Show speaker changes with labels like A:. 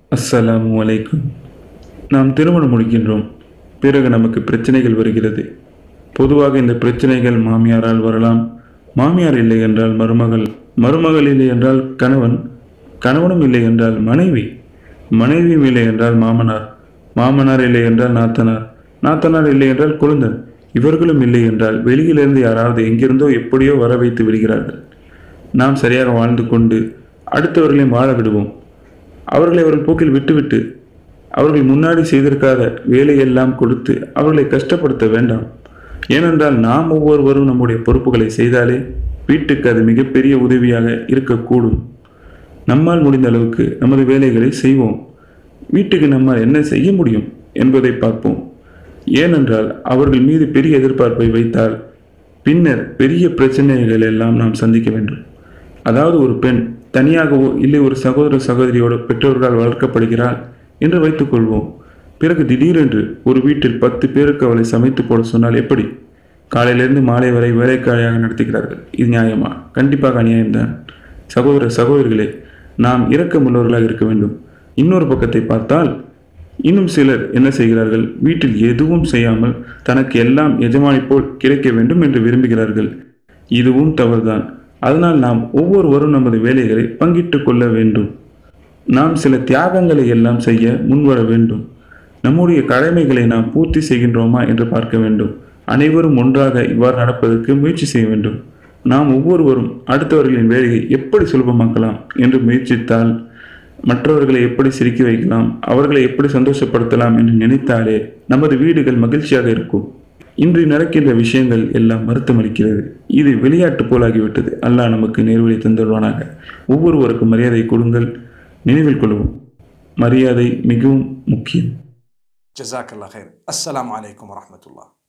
A: அஸ்ஸலாமு அலைக்கும் நாம் திருமணம் முடிக்கின்றோம் பிறகு நமக்கு பிரச்சனைகள் வருகிறது பொதுவாக இந்த பிரச்சனைகள் மாமியாரால் வரலாம் மாமியார் இல்லை என்றால் மருமகள் மருமகள் இல்லை என்றால் கணவன் கணவனும் இல்லை என்றால் மனைவி மனைவியும் இல்லை என்றால் மாமனார் மாமனார் இல்லை என்றால் நாத்தனார் நாத்தனார் இல்லை என்றால் குழந்தன் இவர்களும் இல்லை என்றால் வெளியிலிருந்து யாராவது எங்கிருந்தோ எப்படியோ வர வைத்து விடுகிறார்கள் நாம் சரியாக வாழ்ந்து கொண்டு அடுத்தவர்களையும் வாழ விடுவோம் அவர்களை அவர்கள் போக்கில் விட்டுவிட்டு அவர்கள் முன்னாடி செய்திருக்காத வேலையெல்லாம் கொடுத்து அவர்களை கஷ்டப்படுத்த வேண்டாம் ஏனென்றால் நாம் ஒவ்வொருவரும் நம்முடைய பொறுப்புகளை செய்தாலே வீட்டுக்கு அது மிகப்பெரிய உதவியாக இருக்கக்கூடும் நம்மால் முடிந்த அளவுக்கு நமது வேலைகளை செய்வோம் வீட்டுக்கு நம்மால் என்ன செய்ய முடியும் என்பதை பார்ப்போம் ஏனென்றால் அவர்கள் மீது பெரிய எதிர்பார்ப்பை வைத்தால் பின்னர் பெரிய பிரச்சனைகள் எல்லாம் நாம் சந்திக்க வேண்டும் அதாவது ஒரு பெண் தனியாகவோ இல்லை ஒரு சகோதர சகோதரியோட பெற்றோர்களால் வளர்க்கப்படுகிறாள் என்று வைத்துக்கொள்வோம் பிறகு திடீரென்று ஒரு வீட்டில் பத்து பேருக்கு அவளை சமைத்து போட சொன்னால் எப்படி காலையிலிருந்து மாலை வரை வேலைக்காரியாக நடத்துகிறார்கள் இது நியாயமா கண்டிப்பாக அநியாயம்தான் சகோதர சகோதரிகளே நாம் இரக்கமுள்ளவர்களாக இருக்க வேண்டும் இன்னொரு பக்கத்தை பார்த்தால் இன்னும் சிலர் என்ன செய்கிறார்கள் வீட்டில் எதுவும் செய்யாமல் தனக்கு எல்லாம் எஜமானி போல் கிடைக்க வேண்டும் என்று விரும்புகிறார்கள் இதுவும் தவறுதான் அதனால் நாம் ஒவ்வொருவரும் நமது வேலைகளை பங்கிட்டு கொள்ள வேண்டும் நாம் சில தியாகங்களை எல்லாம் செய்ய முன்வர வேண்டும் நம்முடைய கடமைகளை நாம் பூர்த்தி செய்கின்றோமா என்று பார்க்க வேண்டும் அனைவரும் ஒன்றாக இவ்வாறு நடப்பதற்கு முயற்சி செய்ய வேண்டும் நாம் ஒவ்வொருவரும் அடுத்தவர்களின் வேலையை எப்படி சுலபமாக்கலாம் என்று முயற்சித்தால் மற்றவர்களை எப்படி சிரிக்க வைக்கலாம் அவர்களை எப்படி சந்தோஷப்படுத்தலாம் என்று நினைத்தாலே நமது வீடுகள் மகிழ்ச்சியாக இருக்கும் இன்று நடக்கின்ற விஷயங்கள் எல்லாம் வருத்தம் அளிக்கிறது இது விளையாட்டு போலாகிவிட்டது அல்லாஹ் நமக்கு நேர்வழி தந்துள்வானாக ஒவ்வொருவருக்கும் மரியாதை கொடுங்கள் நினைவில் கொள்ளவும் மரியாதை மிகவும் முக்கியம்
B: جزاك الله خير السلام عليكم ورحمة الله